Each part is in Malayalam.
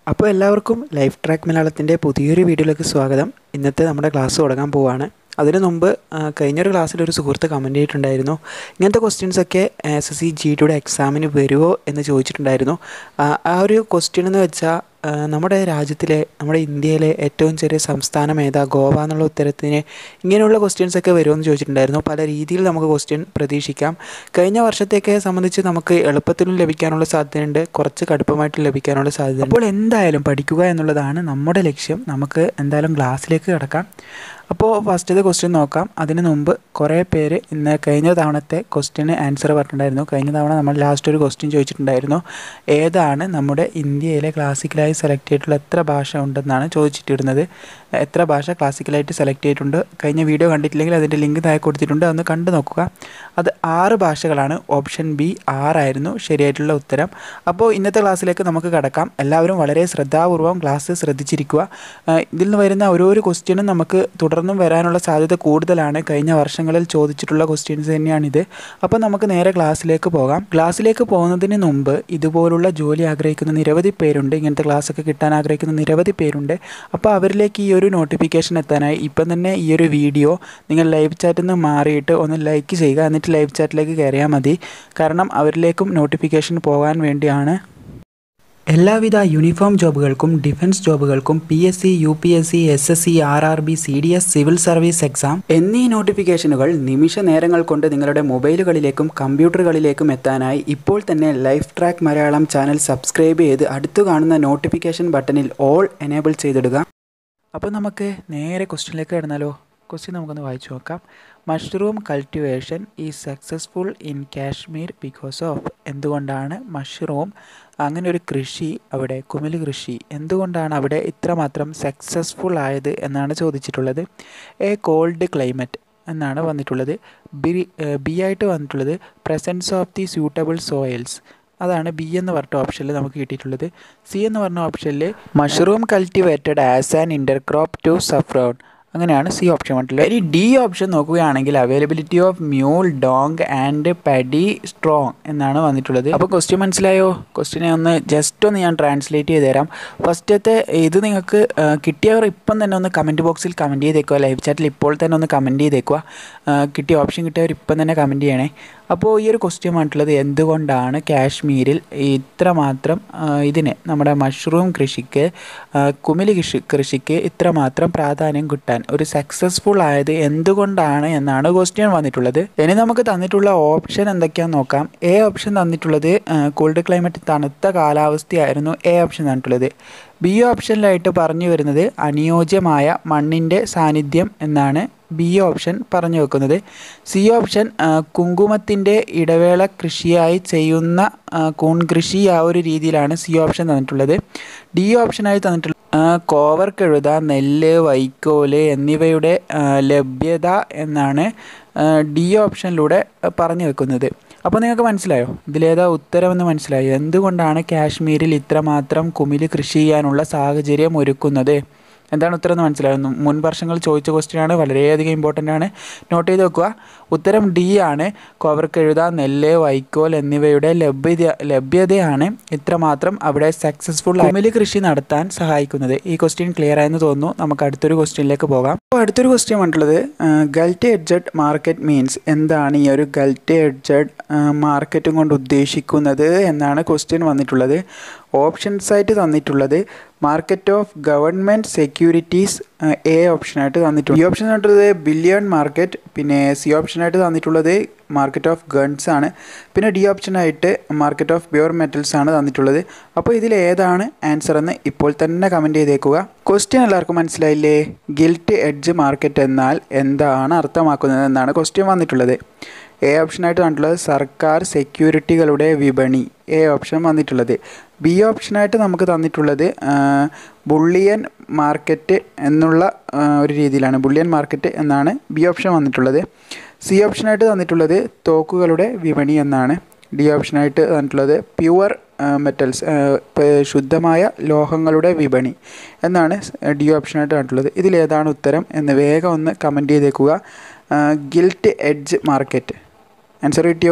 അപ്പോൾ എല്ലാവർക്കും ലൈഫ് ട്രാക്ക് മലയാളത്തിൻ്റെ പുതിയൊരു വീഡിയോയിലേക്ക് സ്വാഗതം ഇന്നത്തെ നമ്മുടെ ക്ലാസ് തുടങ്ങാൻ പോവുകയാണ് അതിനു മുമ്പ് ആ, കഴിഞ്ഞൊരു ക്ലാസ്സിൽ ഒരു സുഹൃത്ത് കമൻറ്റ് ചെയ്തിട്ടുണ്ടായിരുന്നു ഇങ്ങനത്തെ ക്വസ്റ്റ്യൻസ് ഒക്കെ എസ് എസ് സി ജി ഡിയുടെ എക്സാമിന് വരുമോ എന്ന് ചോദിച്ചിട്ടുണ്ടായിരുന്നു ആ, ആ ഒരു ക്വസ്റ്റ്യൻ എന്ന് വെച്ചാൽ ആ, നമ്മുടെ രാജ്യത്തിലെ നമ്മുടെ ഇന്ത്യയിലെ ഏറ്റവും ചെറിയ സംസ്ഥാനം ഏതാ ഗോവ എന്നുള്ള ഉത്തരത്തിന് ഇങ്ങനെയുള്ള ക്വസ്റ്റ്യൻസ് ഒക്കെ വരുമോ എന്ന് ചോദിച്ചിട്ടുണ്ടായിരുന്നു പല രീതിയിൽ നമുക്ക് ക്വസ്റ്റ്യൻ പ്രതീക്ഷിക്കാം കഴിഞ്ഞ വർഷത്തേക്ക് സംബന്ധിച്ച് നമുക്ക് എളുപ്പത്തിലും ലഭിക്കാനുള്ള സാധ്യതയുണ്ട് കുറച്ച് കടുപ്പമായിട്ട് ലഭിക്കാനുള്ള സാധ്യത അപ്പോൾ എന്തായാലും പഠിക്കുക എന്നുള്ളതാണ് നമ്മുടെ ലക്ഷ്യം നമുക്ക് എന്തായാലും ക്ലാസ്സിലേക്ക് കിടക്കാം അപ്പോൾ ഫസ്റ്റത്തെ ക്വസ്റ്റ്യൻ നോക്കാം അതിന് മുമ്പ് കുറേ പേര് ഇന്ന് കഴിഞ്ഞ തവണത്തെ ക്വസ്റ്റ്യന് ആൻസർ പറഞ്ഞിട്ടുണ്ടായിരുന്നു കഴിഞ്ഞ തവണ നമ്മൾ ലാസ്റ്റ് ഒരു ക്വസ്റ്റ്യൻ ചോദിച്ചിട്ടുണ്ടായിരുന്നു ഏതാണ് നമ്മുടെ ഇന്ത്യയിലെ ക്ലാസിക്കലായി സെലക്ട് ചെയ്തിട്ടുള്ള എത്ര ഭാഷ ഉണ്ടെന്നാണ് ചോദിച്ചിട്ടിരുന്നത് എത്ര ഭാഷ ക്ലാസിക്കലായിട്ട് സെലക്ട് ചെയ്തിട്ടുണ്ട് കഴിഞ്ഞ വീഡിയോ കണ്ടിട്ടില്ലെങ്കിൽ അതിൻ്റെ ലിങ്ക് താഴെ കൊടുത്തിട്ടുണ്ട് അതൊന്ന് കണ്ടു നോക്കുക അത് ആറ് ഭാഷകളാണ് ഓപ്ഷൻ ബി ആറായിരുന്നു ശരിയായിട്ടുള്ള ഉത്തരം അപ്പോൾ ഇന്നത്തെ ക്ലാസ്സിലേക്ക് നമുക്ക് കടക്കാം എല്ലാവരും വളരെ ശ്രദ്ധാപൂർവം ക്ലാസ് ശ്രദ്ധിച്ചിരിക്കുക ആ, ഇതിൽ നിന്ന് വരുന്ന ഓരോരോ ക്വസ്റ്റ്യനും നമുക്ക് തുടർന്നും വരാനുള്ള സാധ്യത കൂടുതലാണ് കഴിഞ്ഞ വർഷങ്ങളിൽ ചോദിച്ചിട്ടുള്ള ക്വസ്റ്റ്യൻസ് തന്നെയാണിത് അപ്പോൾ നമുക്ക് നേരെ ക്ലാസ്സിലേക്ക് പോകാം ക്ലാസ്സിലേക്ക് പോകുന്നതിന് മുമ്പ് ഇതുപോലുള്ള ജോലി ആഗ്രഹിക്കുന്ന നിരവധി പേരുണ്ട് ഇങ്ങനത്തെ ക്ലാസ് ഒക്കെ കിട്ടാൻ ആഗ്രഹിക്കുന്ന നിരവധി പേരുണ്ട് അപ്പോൾ അവരിലേക്ക് ഈ ഒരു നോട്ടിഫിക്കേഷൻ എത്താനായി ഇപ്പം തന്നെ ഈ ഒരു വീഡിയോ നിങ്ങൾ ലൈവ് ചാറ്റിൽ നിന്ന് മാറിയിട്ട് ഒന്ന് ലൈക്ക് ചെയ്യുക എന്നിട്ട് ലൈവ് ചാറ്റിലേക്ക് കയറിയാൽ മതി കാരണം അവരിലേക്കും നോട്ടിഫിക്കേഷൻ പോകാൻ വേണ്ടിയാണ് എല്ലാവിധ യൂണിഫോം ജോബുകൾക്കും ഡിഫൻസ് ജോബുകൾക്കും P S C U P S C S S C R R B C D S civil service exam എന്നീ നോട്ടിഫിക്കേഷനുകൾ നിമിഷ നേരങ്ങൾ കൊണ്ട് നിങ്ങളുടെ മൊബൈലുകളിലേക്കും കമ്പ്യൂട്ടറുകളിലേക്കും എത്താനായി ഇപ്പോൾ തന്നെ life track Malayalam channel subscribe ചെയ്ത് അടുത്തു കാണുന്ന നോട്ടിഫിക്കേഷൻ ബട്ടണിൽ ഓൾ എനേബിൾ ചെയ്തിടുക അപ്പോൾ നമുക്ക് നേരെ ക്വസ്റ്റ്യനിലേക്ക് കിടന്നാലോ ക്വസ്റ്റ്യൻ നമുക്കൊന്ന് വായിച്ചു നോക്കാം mushroom cultivation is successful in Kashmir because of എന്തുകൊണ്ടാണ് മഷ്റൂം അങ്ങനെ ഒരു കൃഷി അവിടെ കുമിൽ കൃഷി എന്തുകൊണ്ടാണ് അവിടെ ഇത്രമാത്രം സക്സസ്ഫുൾ ആയത് എന്നാണ് ചോദിച്ചിട്ടുള്ളത് എ കോൾഡ് ക്ലൈമറ്റ് എന്നാണ് വന്നിട്ടുള്ളത് ബി ബി ആയിട്ട് വന്നിട്ടുള്ളത് presence of the suitable soils അതാണ് ബി എന്ന് പറഞ്ഞ ഓപ്ഷനിൽ നമുക്ക് കിട്ടിയിട്ടുള്ളത് സി എന്ന് പറഞ്ഞ ഓപ്ഷനിൽ mushroom cultivated as an intercrop to saffron അങ്ങനെയാണ് സി ഓപ്ഷൻ വന്നിട്ടുള്ളത് ഇനി ഡി ഓപ്ഷൻ നോക്കുകയാണെങ്കിൽ availability of mule dung and paddy strong എന്നാണ് വന്നിട്ടുള്ളത് അപ്പോൾ ക്വസ്റ്റ്യൻ മനസ്സിലായോ ക്വസ്റ്റ്യനെ ഒന്ന് ജസ്റ്റ് ഒന്ന് ഞാൻ ട്രാൻസ്ലേറ്റ് ചെയ്ത് തരാം ഫസ്റ്റത്തെ ഇത് നിങ്ങൾക്ക് ആ, കിട്ടിയവർ ഇപ്പം തന്നെ ഒന്ന് കമൻറ്റ് ബോക്സിൽ കമൻറ്റ് ചെയ്തേക്കുക ലൈവ് ചാറ്റിൽ ഇപ്പോൾ തന്നെ ഒന്ന് കമൻറ്റ് ചെയ്തേക്കുക ആ, കിട്ടിയ ഓപ്ഷൻ കിട്ടിയവർ ഇപ്പം തന്നെ കമൻറ്റ് ചെയ്യണേ അപ്പോൾ ഈ ഒരു ക്വസ്റ്റ്യൻ വന്നിട്ടുള്ളത് എന്തുകൊണ്ടാണ് കാശ്മീരിൽ ഇത്രമാത്രം ആ, ഇതിന് നമ്മുടെ മഷ്റൂം കൃഷിക്ക് ആ, കുമിലി കൃഷി കൃഷിക്ക് ഇത്രമാത്രം പ്രാധാന്യം കിട്ടാൻ ഒരു സക്സസ്ഫുൾ ആയത് എന്തുകൊണ്ടാണ് എന്നാണ് ക്വസ്റ്റ്യൻ വന്നിട്ടുള്ളത് ഇനി നമുക്ക് തന്നിട്ടുള്ള ഓപ്ഷൻ എന്തൊക്കെയാണെന്ന് നോക്കാം എ ഓപ്ഷൻ തന്നിട്ടുള്ളത് കോൾഡ് ക്ലൈമറ്റ് തണുത്ത കാലാവസ്ഥയായിരുന്നു എ ഓപ്ഷൻ തന്നിട്ടുള്ളത് ബി ഓപ്ഷനിലായിട്ട് പറഞ്ഞു വരുന്നത് അനുയോജ്യമായ മണ്ണിൻ്റെ സാന്നിധ്യം എന്നാണ് ബി ഓപ്ഷൻ പറഞ്ഞു വെക്കുന്നത് സി ഓപ്ഷൻ കുങ്കുമത്തിൻ്റെ ഇടവേള കൃഷിയായി ചെയ്യുന്ന ആ, കൂൺ കൃഷി ആ ഒരു രീതിയിലാണ് സി ഓപ്ഷൻ തന്നിട്ടുള്ളത് ഡി ഓപ്ഷനായി തന്നിട്ടുള്ള ആ, കോവർ കഴുത നെല്ല് വൈക്കോല് എന്നിവയുടെ ആ, ലഭ്യത എന്നാണ് ആ, ഡി ഓപ്ഷനിലൂടെ ആ, പറഞ്ഞു വെക്കുന്നത് അപ്പോൾ നിങ്ങൾക്ക് മനസ്സിലായോ ഇതിലേതാ ഉത്തരമെന്ന് മനസ്സിലായോ എന്തുകൊണ്ടാണ് കാശ്മീരിൽ ഇത്രമാത്രം കുമില് കൃഷി ചെയ്യാനുള്ള സാഹചര്യം ഒരുക്കുന്നത് എന്താണ് ഉത്തരം എന്ന് മനസ്സിലായോ മുൻ വർഷങ്ങൾ ചോദിച്ച ക്വസ്റ്റ്യൻ ആണ് വളരെയധികം ഇമ്പോർട്ടൻ്റ് ആണ് നോട്ട് ചെയ്ത് വെക്കുക ഉത്തരം ഡി ആണ് കോവർക്കെഴുത നെല്ല് വൈക്കോൽ എന്നിവയുടെ ലഭ്യത ലഭ്യതയാണ് ഇത്രമാത്രം അവിടെ സക്സസ്ഫുൾ കുമില് കൃഷി നടത്താൻ സഹായിക്കുന്നത് ഈ ക്വസ്റ്റ്യൻ ക്ലിയർ ആയെന്ന് തോന്നുന്നു നമുക്ക് അടുത്തൊരു ക്വസ്റ്റ്യനിലേക്ക് പോകാം അപ്പോൾ അടുത്തൊരു ക്വസ്റ്റ്യൻ വന്നിട്ടുള്ളത് ഗൾറ്റ് എഡ്ജഡ് മാർക്കറ്റ് മീൻസ് എന്താണ് ഈ ഒരു ഗൾറ്റ് എഡ്ജഡ് മാർക്കറ്റും കൊണ്ട് ഉദ്ദേശിക്കുന്നത് എന്നാണ് ക്വസ്റ്റ്യൻ വന്നിട്ടുള്ളത് ഓപ്ഷൻസ് ആയിട്ട് തന്നിട്ടുള്ളത് market of government securities A ഓപ്ഷനായിട്ട് തന്നിട്ടുണ്ട് ഈ ഓപ്ഷൻ തന്നിട്ടുള്ളത് ബില്യൺ മാർക്കറ്റ് പിന്നെ സി ഓപ്ഷനായിട്ട് തന്നിട്ടുള്ളത് മാർക്കറ്റ് ഓഫ് ഗൺസ് ആണ് പിന്നെ ഡി ഓപ്ഷനായിട്ട് മാർക്കറ്റ് ഓഫ് പ്യുവർ മെറ്റൽസ് ആണ് തന്നിട്ടുള്ളത് അപ്പോൾ ഇതിൽ ഏതാണ് ആൻസർ എന്ന് ഇപ്പോൾ തന്നെ കമൻറ്റ് ചെയ്തേക്കുക ക്വസ്റ്റ്യൻ എല്ലാവർക്കും മനസ്സിലായില്ലേ ഗിൽറ്റ് എഡ്ജ് മാർക്കറ്റ് എന്നാൽ എന്താണ് അർത്ഥമാക്കുന്നത് എന്നാണ് ക്വസ്റ്റ്യൻ വന്നിട്ടുള്ളത് എ ഓപ്ഷനായിട്ട് തന്നിട്ടുള്ളത് സർക്കാർ സെക്യൂരിറ്റികളുടെ വിപണി എ ഓപ്ഷൻ വന്നിട്ടുള്ളത് ബി ഓപ്ഷനായിട്ട് നമുക്ക് തന്നിട്ടുള്ളത് ആ, ബുള്ളിയൻ മാർക്കറ്റ് എന്നുള്ള ആ, ഒരു രീതിയിലാണ് ബുള്ളിയൻ മാർക്കറ്റ് എന്നാണ് ബി ഓപ്ഷൻ വന്നിട്ടുള്ളത് സി ഓപ്ഷനായിട്ട് തന്നിട്ടുള്ളത് തോക്കുകളുടെ വിപണി എന്നാണ് ഡി ഓപ്ഷനായിട്ട് തന്നിട്ടുള്ളത് പ്യുവർ മെറ്റൽസ് ശുദ്ധമായ ലോഹങ്ങളുടെ വിപണി എന്നാണ് ഡി ഓപ്ഷനായിട്ട് തന്നിട്ടുള്ളത് ഇതിലേതാണ് ഉത്തരം എന്ന് വേഗം ഒന്ന് കമൻറ്റ് ചെയ്തേക്കുക ഗിൽറ്റ് എഡ്ജ് മാർക്കറ്റ് ആൻസർ കിട്ടിയോ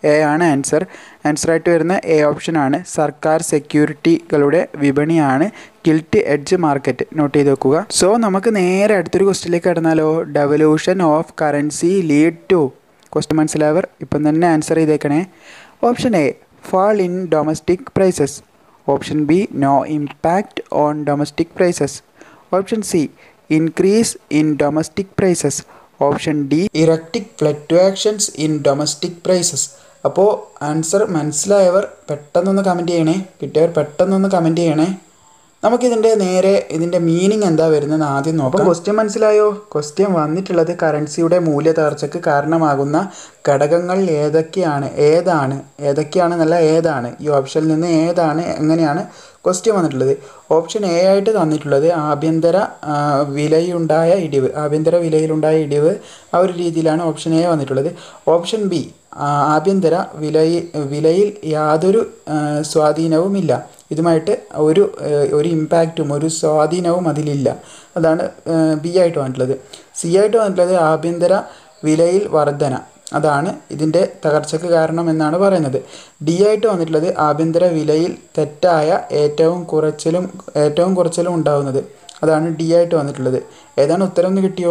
എ ആണ് ആൻസർ ആൻസർ ആയിട്ട് വരുന്ന എ ഓപ്ഷനാണ് സർക്കാർ സെക്യൂരിറ്റികളുടെ വിപണിയാണ് ഗിൽറ്റ് എഡ്ജ് മാർക്കറ്റ് നോട്ട് ചെയ്ത് വെക്കുക സോ നമുക്ക് നേരെ അടുത്തൊരു ക്വസ്റ്റിലേക്ക് കടന്നാലോ devaluation of currency lead to question മനസ്സിലായവർ ഇപ്പം തന്നെ ആൻസർ ചെയ്തേക്കണേ option A fall in domestic prices option B no impact on domestic prices option C increase in domestic prices option D erratic fluctuations in domestic prices അപ്പോൾ ആൻസർ മനസ്സിലായവർ പെട്ടെന്നൊന്ന് കമൻറ്റ് ചെയ്യണേ കിട്ടിയവർ പെട്ടെന്നൊന്ന് കമൻറ്റ് ചെയ്യണേ നമുക്കിതിൻ്റെ നേരെ ഇതിൻ്റെ മീനിങ് എന്താ വരുന്നത് ആദ്യം നോക്കാം ക്വസ്റ്റ്യൻ മനസ്സിലായോ ക്വസ്റ്റ്യൻ വന്നിട്ടുള്ളത് കറൻസിയുടെ മൂല്യതകർച്ചയ്ക്ക് കാരണമാകുന്ന ഘടകങ്ങൾ ഏതൊക്കെയാണ് ഏതാണ് ഏതൊക്കെയാണെന്നല്ല ഏതാണ് ഈ ഓപ്ഷനിൽ നിന്ന് ഏതാണ് എങ്ങനെയാണ് ക്വസ്റ്റ്യൻ വന്നിട്ടുള്ളത് ഓപ്ഷൻ എ ആയിട്ട് തന്നിട്ടുള്ളത് ആഭ്യന്തര വിലയുണ്ടായ ഇടിവ് ആഭ്യന്തര വിലയിലുണ്ടായ ഇടിവ് ആ ഒരു രീതിയിലാണ് ഓപ്ഷൻ എ വന്നിട്ടുള്ളത് ഓപ്ഷൻ ബി ആഭ്യന്തര വിലയിൽ വിലയിൽ യാതൊരു സ്വാധീനവുമില്ല ഇതുമായിട്ട് ഒരു ഒരു ഇമ്പാക്റ്റും ഒരു സ്വാധീനവും അതിലില്ല അതാണ് ബി ആയിട്ട് വന്നിട്ടുള്ളത് സി ആയിട്ട് വന്നിട്ടുള്ളത് ആഭ്യന്തര വിലയിൽ വർധന അതാണ് ഇതിൻ്റെ തകർച്ചയ്ക്ക് കാരണം എന്നാണ് പറയുന്നത് ഡി ആയിട്ട് വന്നിട്ടുള്ളത് ആഭ്യന്തര വിലയിൽ തെറ്റായ ഏറ്റവും കുറച്ചിലും ഏറ്റവും കുറച്ചിലും ഉണ്ടാകുന്നത് അതാണ് ഡി ആയിട്ട് വന്നിട്ടുള്ളത് ഏതാണ് ഉത്തരം എന്ന് കിട്ടിയോ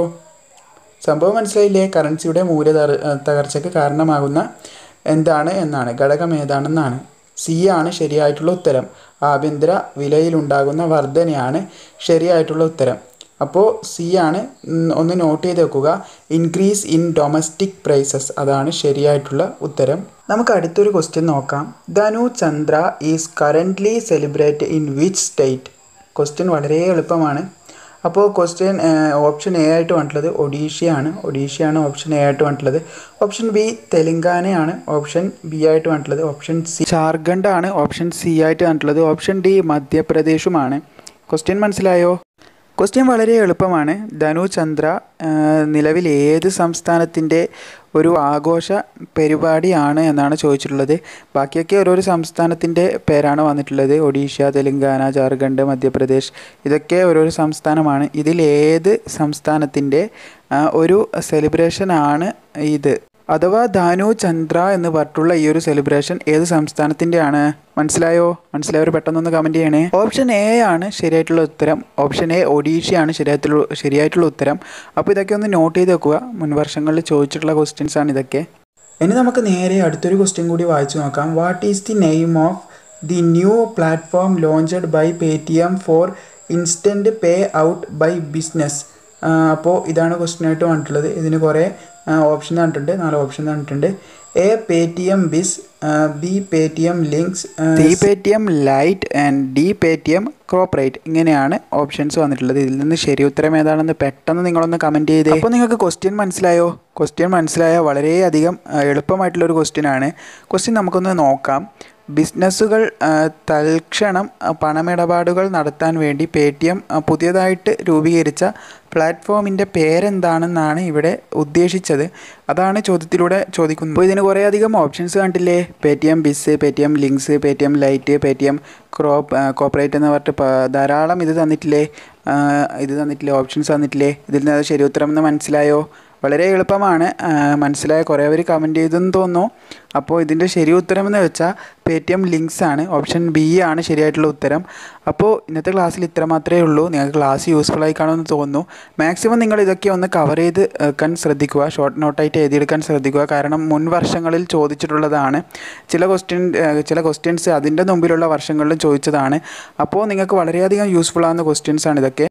സംഭവം മനസ്സിലായില്ലേ കറൻസിയുടെ മൂല്യ തകർച്ചയ്ക്ക് കാരണമാകുന്ന എന്താണ് എന്നാണ് ഘടകം ഏതാണെന്നാണ് സി ആണ് ശരിയായിട്ടുള്ള ഉത്തരം ആഭ്യന്തര വിലയിലുണ്ടാകുന്ന വർധനയാണ് ശരിയായിട്ടുള്ള ഉത്തരം അപ്പോൾ സി ആണ് ഒന്ന് നോട്ട് ചെയ്ത് വെക്കുക ഇൻക്രീസ് ഇൻ ഡൊമസ്റ്റിക് പ്രൈസസ് അതാണ് ശരിയായിട്ടുള്ള ഉത്തരം നമുക്ക് അടുത്തൊരു ക്വസ്റ്റ്യൻ നോക്കാം Dhanu Chandra is currently celebrate in which state question വളരെ എളുപ്പമാണ് അപ്പോൾ ക്വസ്റ്റ്യൻ ഓപ്ഷൻ എ ആയിട്ട് വന്നിട്ടുള്ളത് ഒഡീഷയാണ് ഒഡീഷയാണ് ഓപ്ഷൻ എ ആയിട്ട് വന്നിട്ടുള്ളത് ഓപ്ഷൻ ബി തെലങ്കാനയാണ് ഓപ്ഷൻ ബി ആയിട്ട് വന്നിട്ടുള്ളത് ഓപ്ഷൻ സി ജാർഖണ്ഡ് ആണ് ഓപ്ഷൻ സി ആയിട്ട് വന്നിട്ടുള്ളത് ഓപ്ഷൻ ഡി മധ്യപ്രദേശുമാണ് ക്വസ്റ്റ്യൻ മനസ്സിലായോ ക്വസ്റ്റ്യൻ വളരെ എളുപ്പമാണ് ധനു ചന്ദ്ര നിലവിൽ ഏത് സംസ്ഥാനത്തിൻ്റെ ഒരു ആഘോഷ പരിപാടിയാണ് എന്നാണ് ചോദിച്ചിട്ടുള്ളത് ബാക്കിയൊക്കെ ഓരോരോ സംസ്ഥാനത്തിൻ്റെ പേരാണ് വന്നിട്ടുള്ളത് ഒഡീഷ തെലങ്കാന ജാർഖണ്ഡ് മധ്യപ്രദേശ് ഇതൊക്കെ ഓരോരോ സംസ്ഥാനമാണ് ഇതിൽ ഏത് സംസ്ഥാനത്തിൻ്റെ ഒരു സെലിബ്രേഷനാണ് ഇത് അഥവാ ധാനു ചന്ദ്ര എന്ന് പറഞ്ഞിട്ടുള്ള ഈ ഒരു സെലിബ്രേഷൻ ഏത് സംസ്ഥാനത്തിൻ്റെയാണ് മനസ്സിലായോ മനസ്സിലായവർ പെട്ടെന്നൊന്ന് കമൻറ്റ് ചെയ്യണേ ഓപ്ഷൻ എ ആണ് ശരിയായിട്ടുള്ള ഉത്തരം ഓപ്ഷൻ എ ഒഡീഷയാണ് ശരിയായിട്ടുള്ള ശരിയായിട്ടുള്ള ഉത്തരം അപ്പോൾ ഇതൊക്കെ ഒന്ന് നോട്ട് ചെയ്ത് വെക്കുക മുൻ വർഷങ്ങളിൽ ചോദിച്ചിട്ടുള്ള ക്വസ്റ്റ്യൻസ് ആണ് ഇതൊക്കെ ഇനി നമുക്ക് നേരെ അടുത്തൊരു ക്വസ്റ്റ്യൻ കൂടി വായിച്ചു നോക്കാം what is the name of the new platform launched by Paytm for instant pay out by business അപ്പോൾ ഇതാണ് ക്വസ്റ്റ്യൻ ആയിട്ട് വന്നിട്ടുള്ളത് ഇതിന് കുറേ ഓപ്ഷൻ തന്നിട്ടുണ്ട് നാല് ഓപ്ഷൻ തന്നിട്ടുണ്ട് A Paytm Biz B Paytm links C Paytm lite and D Paytm corporate ഇങ്ങനെയാണ് ഓപ്ഷൻസ് വന്നിട്ടുള്ളത് ഇതിൽ നിന്ന് ശരി ഉത്തരം ഏതാണെന്ന് പെട്ടെന്ന് നിങ്ങളൊന്ന് കമൻറ്റ് ചെയ്തേ അപ്പോൾ നിങ്ങൾക്ക് ക്വസ്റ്റ്യൻ മനസ്സിലായോ ക്വസ്റ്റ്യൻ മനസ്സിലായ വളരെയധികം എളുപ്പമായിട്ടുള്ളൊരു ക്വസ്റ്റ്യൻ ആണ് ക്വസ്റ്റ്യൻ നമുക്കൊന്ന് നോക്കാം ബിസിനസ്സുകൾ തൽക്ഷണം പണമിടപാടുകൾ നടത്താൻ വേണ്ടി പേ ടി എം പുതിയതായിട്ട് രൂപീകരിച്ച പ്ലാറ്റ്ഫോമിൻ്റെ പേരെന്താണെന്നാണ് ഇവിടെ ഉദ്ദേശിച്ചത് അതാണ് ചോദ്യത്തിലൂടെ ചോദിക്കുന്നത് അപ്പോൾ ഇതിന് കുറേയധികം ഓപ്ഷൻസ് കണ്ടില്ലേ Paytm Biz Paytm links Paytm lite Paytm crop corporate എന്ന് പറഞ്ഞിട്ട് ധാരാളം ഇത് തന്നിട്ടില്ലേ ഇത് തന്നിട്ടില്ലേ ഓപ്ഷൻസ് തന്നിട്ടില്ലേ ഇതിൽ നിന്ന് ശരി ഉത്തരം എന്ന് മനസ്സിലായോ വളരെ എളുപ്പമാണ് മനസ്സിലായ കുറേ പേര് കമൻറ്റ് ചെയ്തെന്ന് തോന്നുന്നു അപ്പോൾ ഇതിൻ്റെ ശരി ഉത്തരം എന്ന് വെച്ചാൽ പേ ടി എം ലിങ്ക്സ് ആണ് ഓപ്ഷൻ ബി ആണ് ശരിയായിട്ടുള്ള ഉത്തരം അപ്പോൾ ഇന്നത്തെ ക്ലാസ്സിൽ ഇത്ര മാത്രമേ ഉള്ളൂ നിങ്ങൾക്ക് ക്ലാസ് യൂസ്ഫുൾ ആയി കാണുമെന്ന് തോന്നുന്നു മാക്സിമം നിങ്ങൾ ഇതൊക്കെ ഒന്ന് കവർ ചെയ്ത് വെക്കാൻ ശ്രദ്ധിക്കുക ഷോർട്ട് നോട്ടായിട്ട് എഴുതിയെടുക്കാൻ ശ്രദ്ധിക്കുക കാരണം മുൻ വർഷങ്ങളിൽ ചോദിച്ചിട്ടുള്ളതാണ് ചില ക്വസ്റ്റ്യൻ ചില ക്വസ്റ്റ്യൻസ് അതിൻ്റെ മുമ്പിലുള്ള വർഷങ്ങളിലും ചോദിച്ചതാണ് അപ്പോൾ നിങ്ങൾക്ക് വളരെയധികം യൂസ്ഫുൾ ആകുന്ന ക്വസ്റ്റ്യൻസ് ആണ് ഇതൊക്കെ